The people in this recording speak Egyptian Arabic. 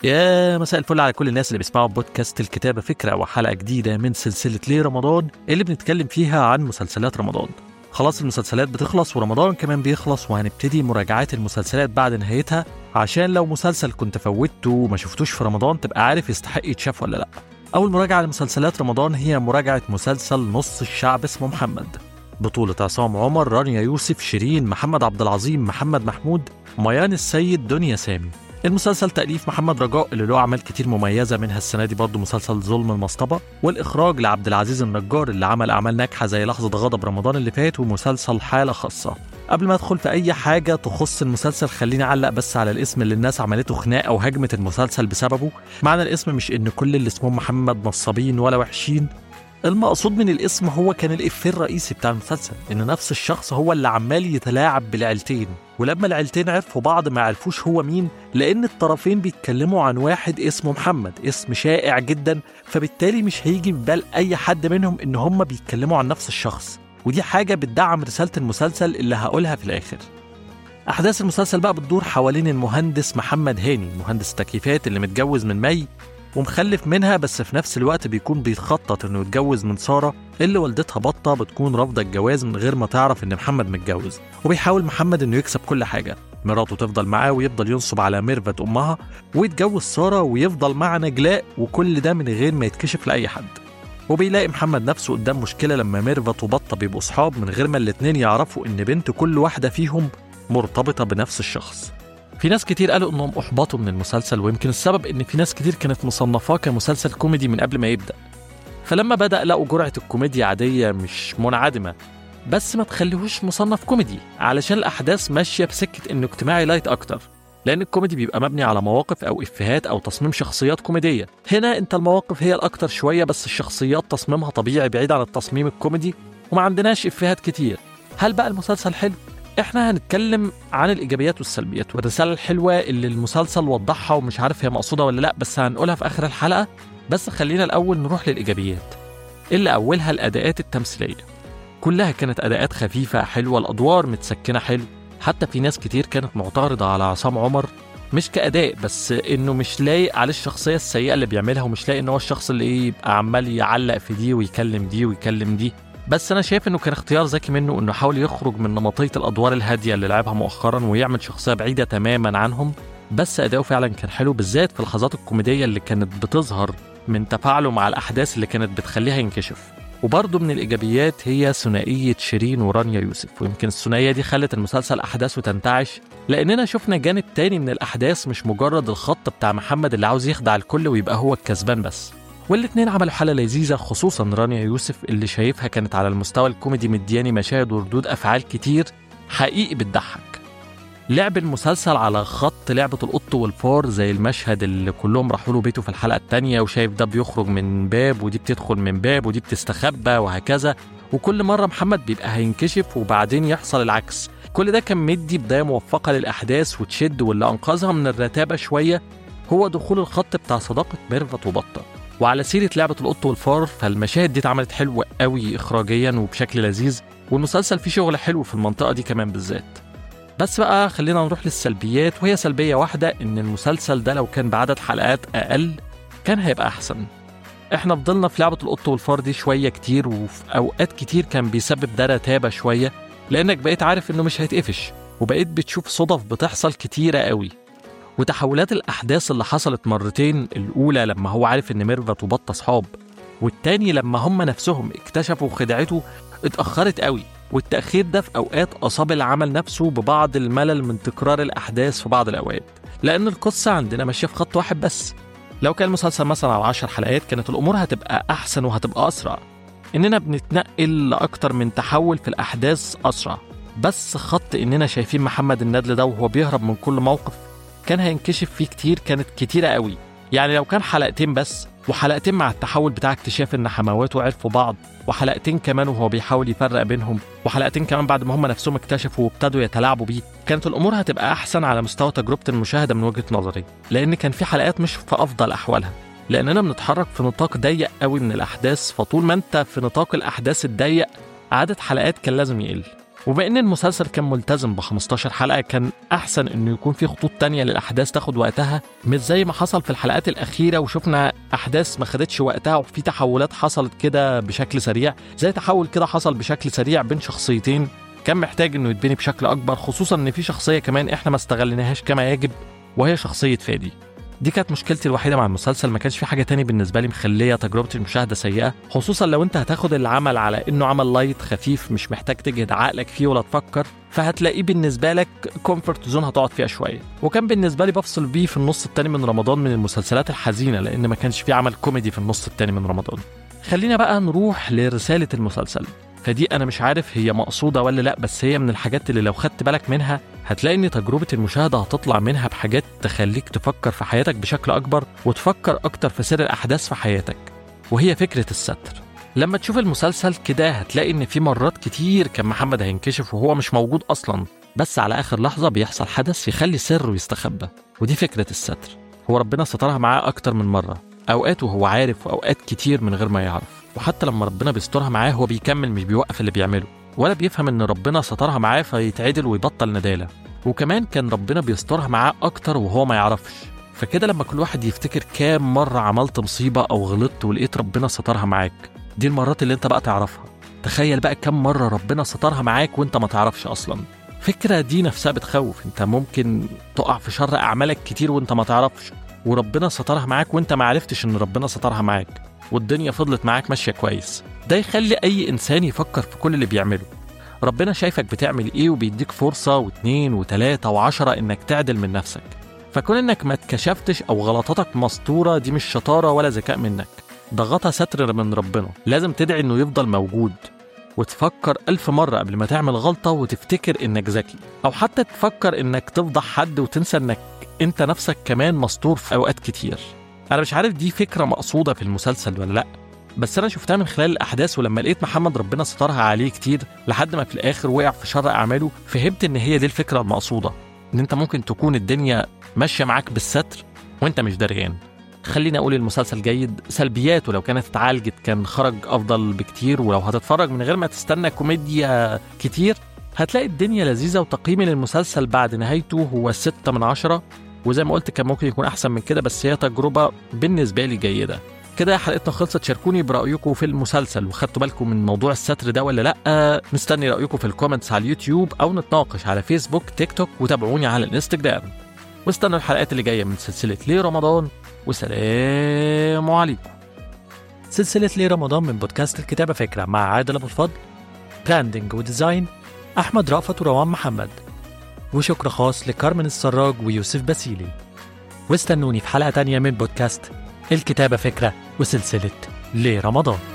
يا مساء الفل على كل الناس اللي بيسمعوا بودكاست الكتابة فكرة وحلقة جديدة من سلسلة ليه رمضان اللي بنتكلم فيها عن مسلسلات رمضان خلاص المسلسلات بتخلص ورمضان كمان بيخلص وهنبتدي مراجعات المسلسلات بعد نهايتها عشان لو مسلسل كنت فوتته وما شفتوش في رمضان تبقى عارف يستحق يتشاف ولا لا أول مراجعة لمسلسلات رمضان هي مراجعة مسلسل نص الشعب اسمه محمد بطولة عصام عمر رانيا يوسف شيرين محمد عبد العظيم محمد محمود ميان السيد دنيا سامي المسلسل تأليف محمد رجاء اللي له أعمال كتير مميزة منها السنة دي برضه مسلسل ظلم المصطبة والإخراج لعبد العزيز النجار اللي عمل أعمال ناجحة زي لحظة غضب رمضان اللي فات ومسلسل حالة خاصة قبل ما أدخل في أي حاجة تخص المسلسل خليني أعلق بس على الاسم اللي الناس عملته خناقة وهجمت المسلسل بسببه معنى الاسم مش إن كل اللي اسمهم محمد نصابين ولا وحشين المقصود من الاسم هو كان الإفيه الرئيسي بتاع المسلسل إن نفس الشخص هو اللي عمال يتلاعب بالعيلتين ولما العيلتين عرفوا بعض ما عرفوش هو مين لأن الطرفين بيتكلموا عن واحد اسمه محمد اسم شائع جدا فبالتالي مش هيجي في بال أي حد منهم إن هم بيتكلموا عن نفس الشخص ودي حاجة بتدعم رسالة المسلسل اللي هقولها في الآخر أحداث المسلسل بقى بتدور حوالين المهندس محمد هاني مهندس تكييفات اللي متجوز من مي ومخلف منها بس في نفس الوقت بيكون بيخطط انه يتجوز من ساره اللي والدتها بطه بتكون رافضه الجواز من غير ما تعرف ان محمد متجوز وبيحاول محمد انه يكسب كل حاجه مراته تفضل معاه ويفضل ينصب على ميرفت امها ويتجوز ساره ويفضل مع نجلاء وكل ده من غير ما يتكشف لاي حد وبيلاقي محمد نفسه قدام مشكله لما ميرفت وبطه بيبقوا صحاب من غير ما الاتنين يعرفوا ان بنت كل واحده فيهم مرتبطه بنفس الشخص في ناس كتير قالوا انهم احبطوا من المسلسل ويمكن السبب ان في ناس كتير كانت مصنفاه كمسلسل كوميدي من قبل ما يبدا فلما بدا لقوا جرعه الكوميديا عاديه مش منعدمه بس ما تخليهوش مصنف كوميدي علشان الاحداث ماشيه بسكه انه اجتماعي لايت اكتر لان الكوميدي بيبقى مبني على مواقف او افيهات او تصميم شخصيات كوميديه هنا انت المواقف هي الاكتر شويه بس الشخصيات تصميمها طبيعي بعيد عن التصميم الكوميدي وما عندناش افيهات كتير هل بقى المسلسل حلو احنا هنتكلم عن الايجابيات والسلبيات والرساله الحلوه اللي المسلسل وضحها ومش عارف هي مقصوده ولا لا بس هنقولها في اخر الحلقه بس خلينا الاول نروح للايجابيات اللي اولها الاداءات التمثيليه كلها كانت اداءات خفيفه حلوه الادوار متسكنه حلو حتى في ناس كتير كانت معترضه على عصام عمر مش كاداء بس انه مش لايق على الشخصيه السيئه اللي بيعملها ومش لاقي ان هو الشخص اللي يبقى عمال يعلق في دي ويكلم دي ويكلم دي بس انا شايف انه كان اختيار ذكي منه انه حاول يخرج من نمطيه الادوار الهاديه اللي لعبها مؤخرا ويعمل شخصيه بعيده تماما عنهم بس اداؤه فعلا كان حلو بالذات في اللحظات الكوميديه اللي كانت بتظهر من تفاعله مع الاحداث اللي كانت بتخليها ينكشف وبرضه من الايجابيات هي ثنائيه شيرين ورانيا يوسف ويمكن الثنائيه دي خلت المسلسل احداثه تنتعش لاننا شفنا جانب تاني من الاحداث مش مجرد الخط بتاع محمد اللي عاوز يخدع الكل ويبقى هو الكسبان بس والاتنين عملوا حالة لذيذة خصوصا رانيا يوسف اللي شايفها كانت على المستوى الكوميدي مدياني مشاهد وردود أفعال كتير حقيقي بتضحك لعب المسلسل على خط لعبة القط والفار زي المشهد اللي كلهم راحوا له بيته في الحلقة التانية وشايف ده بيخرج من باب ودي بتدخل من باب ودي بتستخبى وهكذا وكل مرة محمد بيبقى هينكشف وبعدين يحصل العكس كل ده كان مدي بداية موفقة للأحداث وتشد واللي أنقذها من الرتابة شوية هو دخول الخط بتاع صداقة ميرفت وبطة وعلى سيرة لعبة القط والفار فالمشاهد دي اتعملت حلوة قوي إخراجيا وبشكل لذيذ والمسلسل فيه شغل حلو في المنطقة دي كمان بالذات بس بقى خلينا نروح للسلبيات وهي سلبية واحدة إن المسلسل ده لو كان بعدد حلقات أقل كان هيبقى أحسن احنا فضلنا في لعبة القط والفار دي شوية كتير وفي أوقات كتير كان بيسبب ده رتابة شوية لأنك بقيت عارف إنه مش هيتقفش وبقيت بتشوف صدف بتحصل كتيرة قوي وتحولات الأحداث اللي حصلت مرتين الأولى لما هو عارف إن ميرفت وبطة صحاب والتاني لما هم نفسهم اكتشفوا خدعته اتأخرت قوي والتأخير ده في أوقات أصاب العمل نفسه ببعض الملل من تكرار الأحداث في بعض الأوقات لأن القصة عندنا ماشية في خط واحد بس لو كان المسلسل مثلا على 10 حلقات كانت الأمور هتبقى أحسن وهتبقى أسرع إننا بنتنقل لأكتر من تحول في الأحداث أسرع بس خط إننا شايفين محمد الندل ده وهو بيهرب من كل موقف كان هينكشف فيه كتير كانت كتيرة قوي يعني لو كان حلقتين بس وحلقتين مع التحول بتاع اكتشاف ان حمواته عرفوا بعض وحلقتين كمان وهو بيحاول يفرق بينهم وحلقتين كمان بعد ما هم نفسهم اكتشفوا وابتدوا يتلاعبوا بيه كانت الامور هتبقى احسن على مستوى تجربه المشاهده من وجهه نظري لان كان في حلقات مش في افضل احوالها لاننا بنتحرك في نطاق ضيق قوي من الاحداث فطول ما انت في نطاق الاحداث الضيق عدد حلقات كان لازم يقل وبما ان المسلسل كان ملتزم ب 15 حلقه كان احسن انه يكون في خطوط تانية للاحداث تاخد وقتها مش زي ما حصل في الحلقات الاخيره وشفنا احداث ما خدتش وقتها وفي تحولات حصلت كده بشكل سريع زي تحول كده حصل بشكل سريع بين شخصيتين كان محتاج انه يتبني بشكل اكبر خصوصا ان في شخصيه كمان احنا ما استغليناهاش كما يجب وهي شخصيه فادي دي كانت مشكلتي الوحيده مع المسلسل ما كانش في حاجه تاني بالنسبه لي مخليه تجربه المشاهده سيئه خصوصا لو انت هتاخد العمل على انه عمل لايت خفيف مش محتاج تجهد عقلك فيه ولا تفكر فهتلاقيه بالنسبه لك كومفورت زون هتقعد فيها شويه وكان بالنسبه لي بفصل بيه في النص التاني من رمضان من المسلسلات الحزينه لان ما كانش في عمل كوميدي في النص التاني من رمضان خلينا بقى نروح لرساله المسلسل فدي انا مش عارف هي مقصوده ولا لا بس هي من الحاجات اللي لو خدت بالك منها هتلاقي ان تجربه المشاهده هتطلع منها بحاجات تخليك تفكر في حياتك بشكل اكبر وتفكر اكتر في سير الاحداث في حياتك وهي فكره الستر لما تشوف المسلسل كده هتلاقي ان في مرات كتير كان محمد هينكشف وهو مش موجود اصلا بس على اخر لحظه بيحصل حدث يخلي سره يستخبى ودي فكره الستر هو ربنا سترها معاه اكتر من مره اوقات وهو عارف واوقات كتير من غير ما يعرف وحتى لما ربنا بيسترها معاه هو بيكمل مش بيوقف اللي بيعمله ولا بيفهم ان ربنا سترها معاه فيتعدل ويبطل ندالة وكمان كان ربنا بيسترها معاه اكتر وهو ما يعرفش فكده لما كل واحد يفتكر كام مرة عملت مصيبة أو غلطت ولقيت ربنا سترها معاك دي المرات اللي انت بقى تعرفها تخيل بقى كم مرة ربنا سترها معاك وانت ما تعرفش أصلا فكرة دي نفسها بتخوف انت ممكن تقع في شر أعمالك كتير وانت ما تعرفش وربنا سترها معاك وانت ما عرفتش ان ربنا سترها معاك والدنيا فضلت معاك ماشية كويس ده يخلي أي إنسان يفكر في كل اللي بيعمله ربنا شايفك بتعمل إيه وبيديك فرصة واتنين وتلاتة وعشرة إنك تعدل من نفسك فكون إنك ما اتكشفتش أو غلطاتك مسطورة دي مش شطارة ولا ذكاء منك ده غطا ستر من ربنا لازم تدعي إنه يفضل موجود وتفكر ألف مرة قبل ما تعمل غلطة وتفتكر إنك ذكي أو حتى تفكر إنك تفضح حد وتنسى إنك أنت نفسك كمان مسطور في أوقات كتير أنا مش عارف دي فكرة مقصودة في المسلسل ولا لأ بس أنا شفتها من خلال الأحداث ولما لقيت محمد ربنا سترها عليه كتير لحد ما في الآخر وقع في شر أعماله فهمت إن هي دي الفكرة المقصودة إن أنت ممكن تكون الدنيا ماشية معاك بالستر وأنت مش دريان خليني أقول المسلسل جيد سلبياته لو كانت اتعالجت كان خرج أفضل بكتير ولو هتتفرج من غير ما تستنى كوميديا كتير هتلاقي الدنيا لذيذة وتقييمي للمسلسل بعد نهايته هو ستة من عشرة وزي ما قلت كان ممكن يكون أحسن من كده بس هي تجربة بالنسبة لي جيدة كده حلقتنا خلصت شاركوني برأيكم في المسلسل وخدتوا بالكم من موضوع الستر ده ولا لأ مستني رأيكم في الكومنتس على اليوتيوب أو نتناقش على فيسبوك تيك توك وتابعوني على الانستجرام واستنوا الحلقات اللي جاية من سلسلة ليه رمضان وسلام عليكم سلسلة ليه رمضان من بودكاست الكتابة فكرة مع عادل أبو الفضل براندنج وديزاين أحمد رأفت وروان محمد وشكر خاص لكارمن السراج ويوسف باسيلي واستنوني في حلقة تانية من بودكاست الكتابة فكرة وسلسلة ليه رمضان